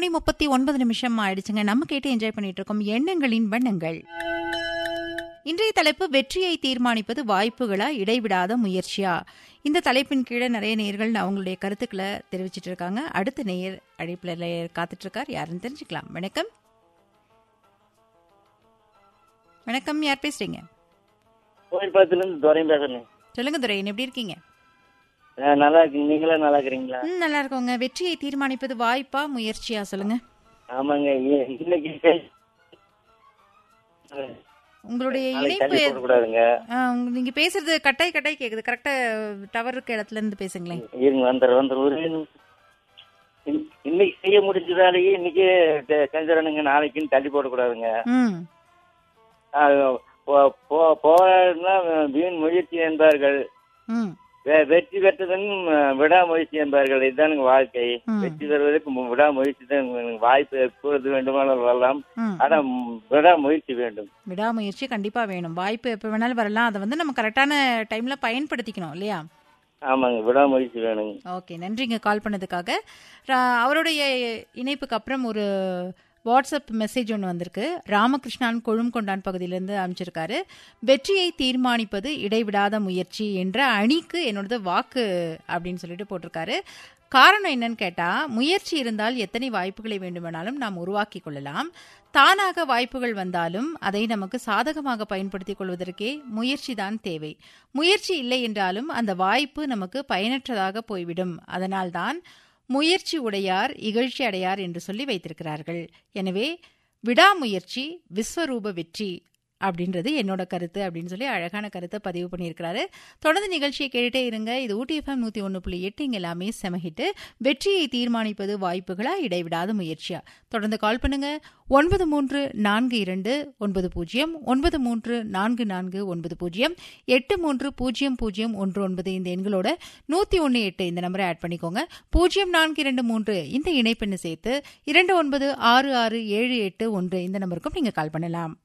மணி முப்பத்தி ஒன்பது நிமிஷம் ஆயிடுச்சுங்க நம்ம கேட்டு என்ஜாய் பண்ணிட்டு இருக்கோம் எண்ணங்களின் வண்ணங்கள் இன்றைய தலைப்பு வெற்றியை தீர்மானிப்பது வாய்ப்புகளா இடைவிடாத முயற்சியா இந்த தலைப்பின் கீழே நிறைய நேயர்கள் அவங்களுடைய கருத்துக்களை தெரிவிச்சிட்டு இருக்காங்க அடுத்த நேயர் அழைப்புல காத்துட்டு இருக்கார் யாருன்னு தெரிஞ்சுக்கலாம் வணக்கம் வணக்கம் யார் பேசுறீங்க கோயில்பாத்துல இருந்து துரையும் பேசுறேன் சொல்லுங்க துரையன் எப்படி இருக்கீங்க அஹ் நல்லா இருக்கீங்க நீங்களே நல்லா இருக்கிறீங்களா ம் நல்லா இருக்கோங்க வெற்றியை தீர்மானிப்பது வாய்ப்பா முயற்சியா சொல்லுங்க ஆமாங்க இ- இன்னைக்கு கே- உங்களுடைய நாளைக்கு இணைப்பு தள்ளி போடக்கூடாதுங்க ஆ, உங்க- நீங்க பேசுறது கட்டாய் கட்டாய் கேக்குது கரெக்டா டவர் இருக்க இடத்துல இருந்து பேசுங்களேன் இருங்க வந்துடுற வந்துடுற ஒரு நிமிஷம். இன்- இன்னைக்கு செய்ய முடிஞ்சதாலேயே இன்னைக்கு செ- செஞ்சிடணுங்க நாளைக்குன்னு தள்ளி போடக்கூடாதுங்க ம் அஹ் போ- போ- போராடினா வீண் முயற்சி என்பார்கள் ம் வெ- வெற்றி பெற்றதன் விடாமுயற்சி என்பார்கள் இதுதானுங்க வாழ்க்கை ம். வெற்றி பெறுவதற்கு மு- விடாமுயற்சி தான் வாய்ப்பு எப்பொழுது வேண்டுமானாலும் வரலாம் ம் ஆனா ம், விடாமுயற்சி வேண்டும் விடாமுயற்சி கண்டிப்பா வேணும் வாய்ப்பு எப்ப வேணாலும் வரலாம் அதை வந்து நம்ம கரெக்டான டைம்ல பயன்படுத்திக்கணும் இல்லையா ஆமாங்க விடாமுயற்சி வேணுங்க ஓகே நன்றிங்க கால் பண்ணதுக்காக ரா- அவருடைய இணைப்புக்கு அப்புறம் ஒரு வாட்ஸ்அப் மெசேஜ் ஒன்று வந்திருக்கு ராமகிருஷ்ணான் கொழும்கொண்டான் பகுதியிலேருந்து அமைச்சிருக்காரு வெற்றியை தீர்மானிப்பது இடைவிடாத முயற்சி என்ற அணிக்கு என்னோடது வாக்கு அப்படின்னு சொல்லிட்டு போட்டிருக்காரு காரணம் என்னன்னு கேட்டா முயற்சி இருந்தால் எத்தனை வாய்ப்புகளை வேண்டுமானாலும் நாம் உருவாக்கி கொள்ளலாம் தானாக வாய்ப்புகள் வந்தாலும் அதை நமக்கு சாதகமாக பயன்படுத்திக் கொள்வதற்கே முயற்சி தான் தேவை முயற்சி இல்லை என்றாலும் அந்த வாய்ப்பு நமக்கு பயனற்றதாக போய்விடும் அதனால்தான் முயற்சி உடையார் இகழ்ச்சி அடையார் என்று சொல்லி வைத்திருக்கிறார்கள் எனவே விடாமுயற்சி விஸ்வரூப வெற்றி அப்படின்றது என்னோட கருத்து அப்படின்னு சொல்லி அழகான கருத்தை பதிவு பண்ணியிருக்கிறாரு தொடர்ந்து நிகழ்ச்சியை கேட்டுட்டே இருங்க இது ஊட்டி எஃப்எம் நூத்தி ஒன்று புள்ளி எட்டு இங்க எல்லாமே செமஹிட்டு வெற்றியை தீர்மானிப்பது வாய்ப்புகளா இடைவிடாத முயற்சியா தொடர்ந்து கால் பண்ணுங்க ஒன்பது மூன்று நான்கு இரண்டு ஒன்பது பூஜ்ஜியம் ஒன்பது மூன்று நான்கு நான்கு ஒன்பது பூஜ்ஜியம் எட்டு மூன்று பூஜ்ஜியம் பூஜ்ஜியம் ஒன்று ஒன்பது இந்த எண்களோட நூத்தி ஒன்று எட்டு இந்த நம்பரை ஆட் பண்ணிக்கோங்க பூஜ்ஜியம் நான்கு இரண்டு மூன்று இந்த இணைப்பெண்ணு சேர்த்து இரண்டு ஒன்பது ஆறு ஆறு ஏழு எட்டு ஒன்று இந்த நம்பருக்கும் நீங்க கால் பண்ணலாம்